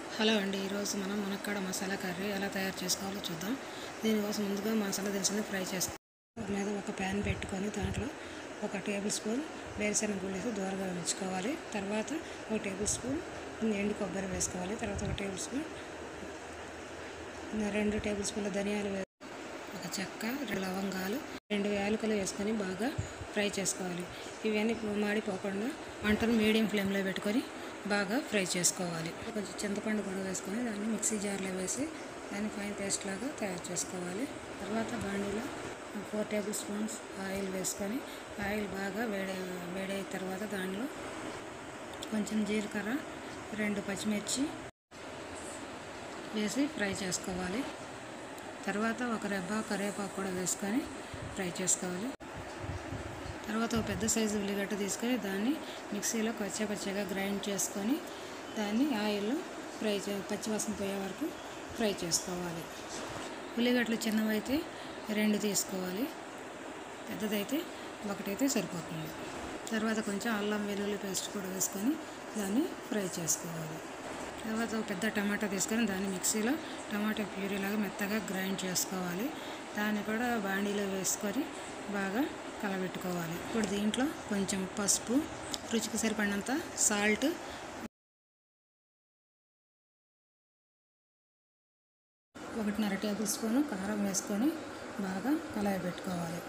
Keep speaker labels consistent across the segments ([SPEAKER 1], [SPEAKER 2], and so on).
[SPEAKER 1] hello అండి ఈరోజు మనం మునక్కాడ మసాలా కర్రీ ఎలా తయారు చేసుకోవాలో చూద్దాం దీనికోసం ముందుగా మసాలా దినుసుని ఫ్రై చేసుకోవాలి మీద ఒక ప్యాన్ పెట్టుకొని దాంట్లో ఒక టేబుల్ స్పూన్ వేరుశెనగ గుళ్ళు వేసి దూరగా ఉంచుకోవాలి తర్వాత ఒక టేబుల్ స్పూన్ ఎండు కొబ్బరి వేసుకోవాలి తర్వాత ఒక టేబుల్ స్పూన్ రెండు టేబుల్ స్పూన్ల ధనియాలు వే ఒక చెక్క రెండు లవంగాలు రెండు యాలకులు వేసుకొని బాగా ఫ్రై చేసుకోవాలి ఇవన్నీ మాడిపోకుండా మంటను మీడియం ఫ్లేమ్లో పెట్టుకొని బాగా ఫ్రై చేసుకోవాలి కొంచెం చింతపండు కూడా వేసుకొని దాన్ని మిక్సీ జార్లో వేసి దాన్ని ఫైన్ పేస్ట్ లాగా తయారు చేసుకోవాలి తర్వాత బాండీలో ఫోర్ టేబుల్ స్పూన్స్ ఆయిల్ వేసుకొని ఆయిల్ బాగా వేడి వేడైన తర్వాత దానిలో కొంచెం జీలకర్ర రెండు పచ్చిమిర్చి వేసి ఫ్రై చేసుకోవాలి తర్వాత ఒక రెబ్బ కరివేపాకు కూడా వేసుకొని ఫ్రై చేసుకోవాలి తర్వాత ఒక పెద్ద సైజు ఉల్లిగడ్డ తీసుకొని దాన్ని మిక్సీలో కచ్చా పచ్చగా గ్రైండ్ చేసుకొని దాన్ని ఆయిల్లో ఫ్రై చే పచ్చివాసన పోయే వరకు ఫ్రై చేసుకోవాలి ఉల్లిగడ్డలు చిన్నవైతే రెండు తీసుకోవాలి పెద్దదైతే ఒకటైతే సరిపోతుంది తర్వాత కొంచెం అల్లం వెల్లుల్లి పేస్ట్ కూడా వేసుకొని దాన్ని ఫ్రై చేసుకోవాలి తర్వాత ఒక పెద్ద టమాటా తీసుకొని దాన్ని మిక్సీలో టమాటా ప్యూరీలాగా మెత్తగా గ్రైండ్ చేసుకోవాలి దాన్ని కూడా బాండీలో వేసుకొని బాగా కలబెట్టుకోవాలి ఇప్పుడు దీంట్లో కొంచెం పసుపు రుచికి సరిపడినంత సాల్ట్ ఒకటిన్నర టేబుల్ స్పూను కారం వేసుకొని బాగా కలయబెట్టుకోవాలి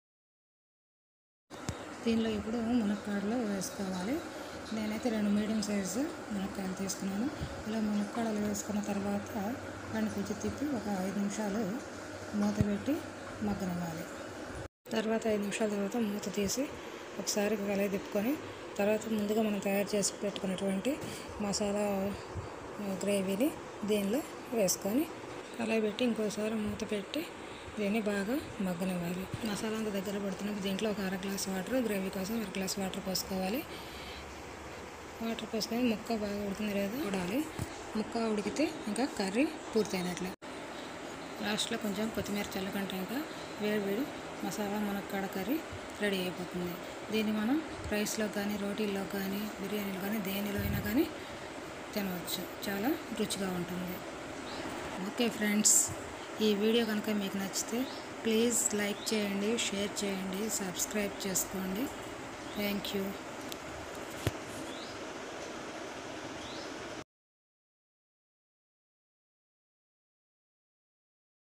[SPEAKER 1] దీనిలో ఇప్పుడు మునక్కాడలు వేసుకోవాలి నేనైతే రెండు మీడియం సైజు మునక్కాయలు తీసుకున్నాను ఇలా మునక్కాడలు వేసుకున్న తర్వాత దాన్ని కొంచెం తిప్పి ఒక ఐదు నిమిషాలు మూత పెట్టి మగ్గనివ్వాలి తర్వాత ఐదు నిమిషాల తర్వాత మూత తీసి ఒకసారి కలయి తిప్పుకొని తర్వాత ముందుగా మనం తయారు చేసి పెట్టుకున్నటువంటి మసాలా గ్రేవీని దీనిలో వేసుకొని కలయి పెట్టి ఇంకోసారి మూత పెట్టి దీన్ని బాగా మగ్గనివ్వాలి మసాలా అంతా దగ్గర పడుతున్నప్పుడు దీంట్లో ఒక అర గ్లాస్ వాటర్ గ్రేవీ కోసం అర గ్లాస్ వాటర్ పోసుకోవాలి వాటర్ పోసుకొని ముక్క బాగా ఉడికింది లేదా ఉడాలి ముక్క ఉడికితే ఇంకా కర్రీ పూర్తయినట్లే లాస్ట్లో కొంచెం కొత్తిమీర చల్లకంటే ఇంకా వేడి వేడి మసాలా మునక్కాడ కర్రీ రెడీ అయిపోతుంది దీన్ని మనం రైస్లో కానీ రోటీల్లో కానీ బిర్యానీలో కానీ దేనిలో అయినా కానీ తినవచ్చు చాలా రుచిగా ఉంటుంది ఓకే ఫ్రెండ్స్ ఈ వీడియో కనుక మీకు నచ్చితే ప్లీజ్ లైక్ చేయండి షేర్ చేయండి సబ్స్క్రైబ్ చేసుకోండి థ్యాంక్ యూ